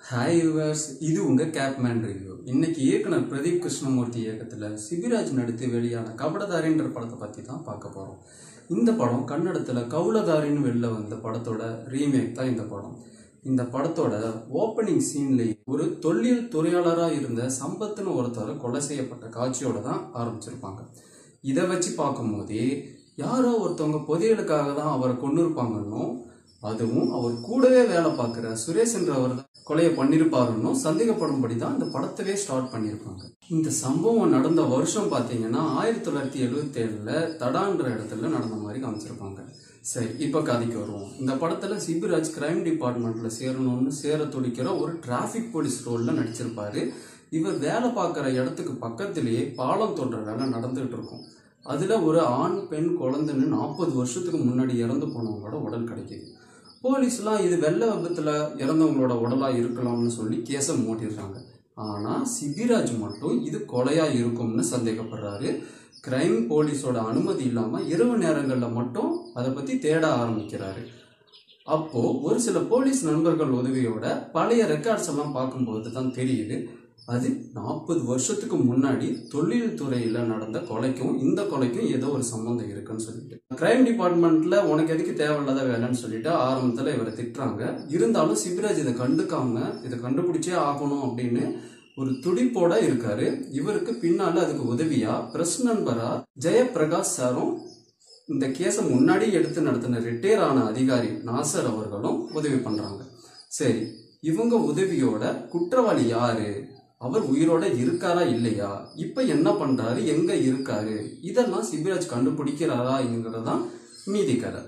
hi viewers இது உங்க கேப்மேன் review இன்னைக்கு இயக்குனர் பிரதீப் கிருஷ்ணமூர்த்தி இயக்கத்துல சிபிராஜ் நடித்து வெளியான கபடதாரின்ற படத்தை பத்தி தான் பார்க்க போறோம் இந்த படம் கன்னடத்துல கவுளதாரின்னு வெளில வந்த படத்தோட ரீமேக் தான் இந்த படம் இந்த படத்தோட ஓப்பனிங் சீன்லேயே ஒரு தொல்லியல் துறையாளராக இருந்த சம்பத்துன்னு ஒருத்தர் கொலை செய்யப்பட்ட காட்சியோட தான் ஆரம்பிச்சிருப்பாங்க இதை வச்சு பார்க்கும்போதே யாரோ ஒருத்தவங்க புதையலுக்காக தான் அவரை கொண்டு இருப்பாங்கன்னும் அதுவும் அவர் கூடவே வேலை பார்க்குற சுரேஷ் என்றவர் தான் கொலையை பண்ணியிருப்பாருன்னும் சந்தேகப்படும்படி தான் இந்த படத்தவே ஸ்டார்ட் பண்ணியிருப்பாங்க இந்த சம்பவம் நடந்த வருஷம் பார்த்தீங்கன்னா ஆயிரத்தி தொள்ளாயிரத்தி எழுபத்தி ஏழுல தடான்ற இடத்துல நடந்த மாதிரி காமிச்சிருப்பாங்க சரி இப்போ கதைக்கு வருவோம் இந்த படத்துல சிபிராஜ் கிரைம் டிபார்ட்மெண்ட்ல சேரணும்னு சேர துடிக்கிற ஒரு டிராஃபிக் போலீஸ் ரோல்ல நடிச்சிருப்பாரு இவர் வேலை பார்க்குற இடத்துக்கு பக்கத்திலேயே பாலம் தோன்ற வேலை நடந்துகிட்டு இருக்கும் அதுல ஒரு ஆண் பெண் குழந்தைன்னு நாற்பது வருஷத்துக்கு முன்னாடி இறந்து போனவங்களோட உடல் கிடைக்குது போலீஸ்லாம் இது வெள்ள விபத்துல இறந்தவங்களோட உடலா இருக்கலாம்னு சொல்லி கேஸை மூட்டிடுறாங்க ஆனா சிபிராஜ் மட்டும் இது கொலையா இருக்கும்னு சந்தேகப்படுறாரு கிரைம் போலீஸோட அனுமதி இல்லாம இரவு நேரங்கள்ல மட்டும் அதை பத்தி தேட ஆரம்பிக்கிறாரு அப்போ ஒரு சில போலீஸ் நண்பர்கள் உதவியோட பழைய ரெக்கார்ட்ஸ் எல்லாம் பார்க்கும்போது தான் தெரியுது அது நாற்பது வருஷத்துக்கு முன்னாடி தொழில் துறையில நடந்த கொலைக்கும் இந்த கொலைக்கும் ஏதோ ஒரு சம்பந்தம் இருக்குன்னு சொல்லிட்டு கிரைம் டிபார்ட்மெண்ட்ல உனக்கு எதுக்கு தேவையில்லாத வேலைன்னு சொல்லிட்டு ஆரம்பத்துல இவரை திட்டுறாங்க இருந்தாலும் சிவராஜ் இதை கண்டுக்காம இதை கண்டுபிடிச்சே ஆகணும் அப்படின்னு ஒரு துடிப்போட இருக்காரு இவருக்கு பின்னால அதுக்கு உதவியா பிரஸ் நண்பரா ஜெயபிரகாஷ் சாரும் இந்த கேஸை முன்னாடி எடுத்து நடத்தின ரிட்டையர் ஆன அதிகாரி நாசர் அவர்களும் உதவி பண்றாங்க சரி இவங்க உதவியோட குற்றவாளி யாரு அவர் உயிரோட இருக்காரா இல்லையா இப்ப என்ன பண்றாரு எங்க இருக்காரு இதெல்லாம் சிபிராஜ் கண்டுபிடிக்கிறாராங்கிறதான் மீதி கதை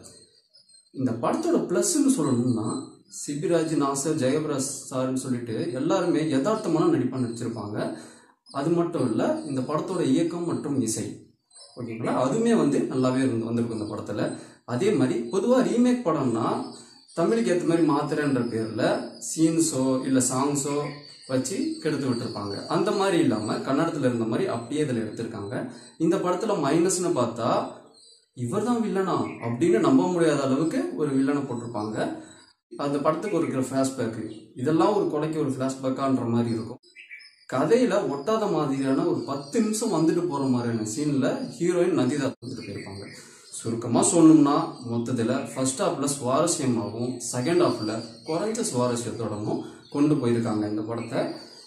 இந்த படத்தோட பிளஸ்ன்னு சொல்லணும்னா சிபிராஜ் நாசர் ஜெயபிரகாஷ் சார்னு சொல்லிட்டு எல்லாருமே யதார்த்தமான நடிப்பா நடிச்சிருப்பாங்க அது மட்டும் இல்ல இந்த படத்தோட இயக்கம் மற்றும் இசை ஓகேங்களா அதுவுமே வந்து நல்லாவே இருந்து வந்திருக்கும் இந்த படத்துல அதே மாதிரி பொதுவாக ரீமேக் படம்னா தமிழுக்கு ஏற்ற மாதிரி மாத்திரன்ற பேர்ல சீன்ஸோ இல்லை சாங்ஸோ வச்சு கெடுத்து விட்டுருப்பாங்க அந்த மாதிரி இல்லாம கன்னடத்துல இருந்த மாதிரி அப்படியே இதில் எடுத்திருக்காங்க இந்த படத்துல மைனஸ்னு பார்த்தா இவர் தான் வில்லனா அப்படின்னு நம்ப முடியாத அளவுக்கு ஒரு வில்லனை போட்டிருப்பாங்க அந்த படத்துக்கு ஒரு ஃபிளாஷ்பேக்கு இதெல்லாம் ஒரு கொலைக்கு ஒரு ஃபிளாஷ்பேக்கான்ற மாதிரி இருக்கும் கதையில ஒட்டாத மாதிரியான ஒரு பத்து நிமிஷம் வந்துட்டு போற மாதிரியான சீன்ல ஹீரோயின் நதிதா வந்துட்டு போயிருப்பாங்க சுருக்கமா சொல்லணும்னா மொத்தத்துல ஃபர்ஸ்ட் ஹாஃப்ல சுவாரஸ்யமாகவும் செகண்ட் ஹாஃப்ல குறைஞ்ச சுவாரஸ்யத்தோடவும் கொண்டு போயிருக்காங்க இந்த படத்தை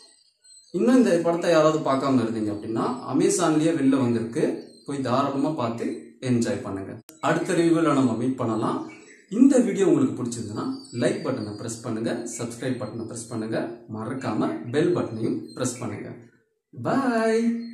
இன்னும் இந்த படத்தை யாராவது பார்க்காம இருந்தீங்க அப்படின்னா அமேசான்லயே வெளில வந்திருக்கு போய் தாராளமா பார்த்து என்ஜாய் பண்ணுங்க அடுத்த ரிவ்யூவில் நம்ம மீட் பண்ணலாம் இந்த வீடியோ உங்களுக்கு பிடிச்சிருந்ததுன்னா லைக் பட்டனை ப்ரெஸ் பண்ணுங்க சப்ஸ்கிரைப் பட்டனை ப்ரெஸ் பண்ணுங்க மறக்காம பெல் பட்டனையும் ப்ரெஸ் பண்ணுங்க பாய்